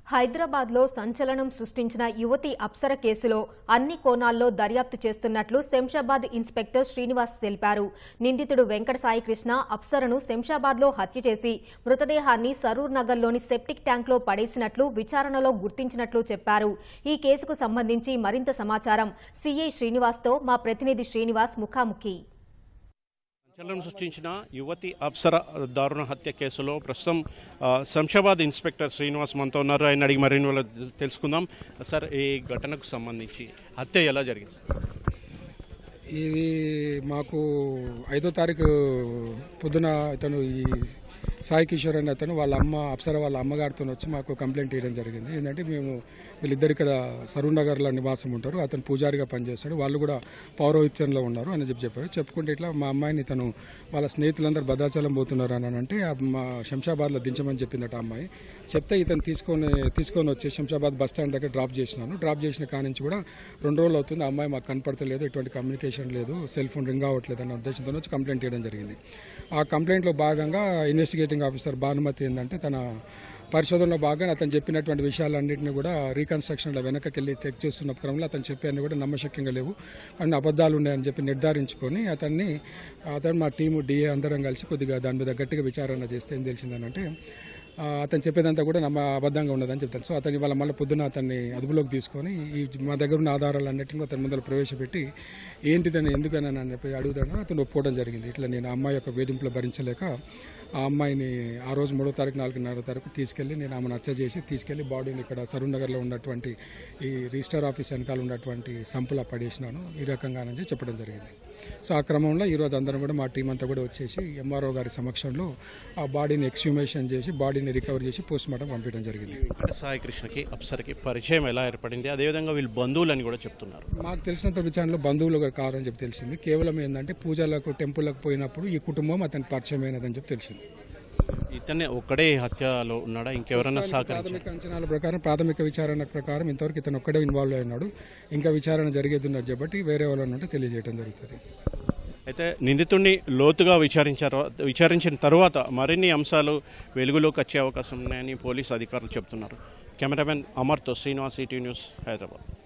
హైదరాబాద్లో సంచలనం సృష్టించిన యువతి అప్సర కేసులో అన్ని కోణాల్లో దర్యాప్తు చేస్తున్నట్లు శంషాబాద్ ఇన్స్పెక్టర్ శ్రీనివాస్ తెలిపారు నిందితుడు వెంకట సాయికృష్ణ అప్సరను శంషాబాద్లో హత్య చేసి మృతదేహాన్ని సరూర్ నగర్లోని సెప్టిక్ ట్యాంక్లో పడేసినట్లు విచారణలో గుర్తించినట్లు చెప్పారు ఈ కేసుకు సంబంధించి మరింత సమాచారం సీఐ శ్రీనివాస్తో మా ప్రతినిధి శ్రీనివాస్ ముఖాముఖి సంచలనం సృష్టించిన యువతి అప్సర దారుణ హత్య కేసులో ప్రస్తుతం ఆ, శంషాబాద్ ఇన్స్పెక్టర్ శ్రీనివాస్ మనతో ఉన్నారు ఆయన అడిగి మరిన్ని వాళ్ళు తెలుసుకుందాం సార్ ఈ ఘటనకు సంబంధించి హత్య ఎలా జరిగింది సార్? ఇది మాకు ఐదో తారీఖు పొద్దున ఇతను ఈ సాయి కిషోర్ అనే అతను వాళ్ళ అమ్మ అప్సర వాళ్ళ అమ్మగారితో వచ్చి మాకు కంప్లైంట్ ఇవ్వడం జరిగింది ఏంటంటే మేము వీళ్ళిద్దరు ఇక్కడ సరూర్ నగర్లో నివాసం ఉంటారు అతను పూజారిగా పనిచేస్తాడు వాళ్ళు కూడా పౌరోహిత్యంలో ఉన్నారు అని చెప్పి చెప్పారు చెప్పుకుంటే ఇట్లా మా అమ్మాయిని ఇతను వాళ్ళ స్నేహితులందరూ భద్రాచలం పోతున్నారు అని అంటే ఆ మా శంషాబాద్లో దించమని చెప్పిందట ఆ అమ్మాయి చెప్తే ఇతను తీసుకొని తీసుకొని వచ్చి శంషాబాద్ బస్ స్టాండ్ దగ్గర డ్రాప్ చేసినాను డ్రాప్ చేసిన కాడి నుంచి కూడా రెండు రోజులు అవుతుంది ఆ అమ్మాయి మాకు కనపడతలేదు ఎటువంటి కమ్యూనికేషన్ లేదు సెల్ ఫోన్ రింగ్ అవ్వట్లేదు అన్న ఉద్దేశంతో వచ్చి కంప్లైంట్ చేయడం జరిగింది ఆ కంప్లైంట్లో భాగంగా ఇన్వెస్టిగేటింగ్ ఆఫీసర్ భానుమతి ఏంటంటే తన పరిశోధనలో భాగంగా అతను చెప్పినటువంటి విషయాలన్నింటినీ కూడా రీకన్స్ట్రక్షన్లో వెనకకి వెళ్ళి చెక్ చేస్తున్న క్రమంలో అతను చెప్పి కూడా నమ్మశక్యంగా లేవు అన్ని అబద్ధాలు ఉన్నాయని చెప్పి నిర్ధారించుకొని అతన్ని అతను మా టీము డిఏ అందరం కలిసి కొద్దిగా దాని మీద గట్టిగా విచారణ చేస్తే ఏం తెలిసిందనంటే ఆ, అతను చెప్పేదంతా కూడా నమ్మ అబద్ధంగా ఉన్నదని చెప్తాను సో అతని వాళ్ళ మళ్ళీ పొద్దున అతన్ని అదుపులోకి తీసుకొని ఈ మా దగ్గర ఉన్న ఆధారాలన్నింటినీ అతని ముందర ప్రవేశపెట్టి ఏంటిదని ఎందుకని అని చెప్పి అడుగుతాను అతను ఒప్పుకోవడం జరిగింది ఇట్లా నేను ఆ అమ్మాయి యొక్క వేధింపులు భరించలేక ఆ అమ్మాయిని ఆ రోజు మూడో తారీఖు నాలుగున్నర తారీఖు తీసుకెళ్లి నేను ఆమెను హత్య చేసి తీసుకెళ్లి బాడీని ఇక్కడ సరూర్ నగర్లో ఉన్నటువంటి ఈ రిజిస్టర్ ఆఫీస్ వెనకాల ఉన్నటువంటి సంపులా పడేసినాను ఈ రకంగానని చెప్పడం జరిగింది సో ఆ క్రమంలో ఈరోజు అందరం కూడా మా టీం అంతా కూడా వచ్చేసి ఎంఆర్ఓ గారి సమక్షంలో ఆ బాడీని ఎక్స్హ్యూమేషన్ చేసి బాడీని రికవర్ చేసి పోస్ట్ మార్టం పంపించడం జరిగింది వెంకట సాయి కృష్ణకి అప్సరకి పరిచయం ఎలా ఏర్పడింది అదేవిధంగా వీళ్ళు బంధువులని కూడా చెప్తున్నారు మాకు తెలిసినంత విచారణలో బంధువులు గారు కారని చెప్పి తెలిసింది కేవలం ఏంటంటే పూజలకు టెంపుల్లకు పోయినప్పుడు ఈ కుటుంబం అతని పరిచయమైనదని చెప్పి తెలిసింది ఇతనే ఒక్కడే హత్యలో ఉన్నాడా ఇంకెవరైనా సహకరించారు ప్రాథమిక అంచనాల ప్రకారం ప్రాథమిక విచారణ ప్రకారం ఇంతవరకు ఇతను ఒక్కడే ఇన్వాల్వ్ అయి ఉన్నాడు ఇంకా విచారణ జరిగేది ఉన్నది కాబట్టి వేరే వాళ్ళని ఉంటే తెలియజేయడం జరుగుతుంది అయితే నిందితుడిని లోతుగా విచారించారు విచారించిన తర్వాత మరిన్ని అంశాలు వెలుగులోకి వచ్చే అవకాశం ఉన్నాయని పోలీసు అధికారులు చెబుతున్నారు కెమెరామెన్ అమర్తో శ్రీనివాస్ ఈటీ న్యూస్ హైదరాబాద్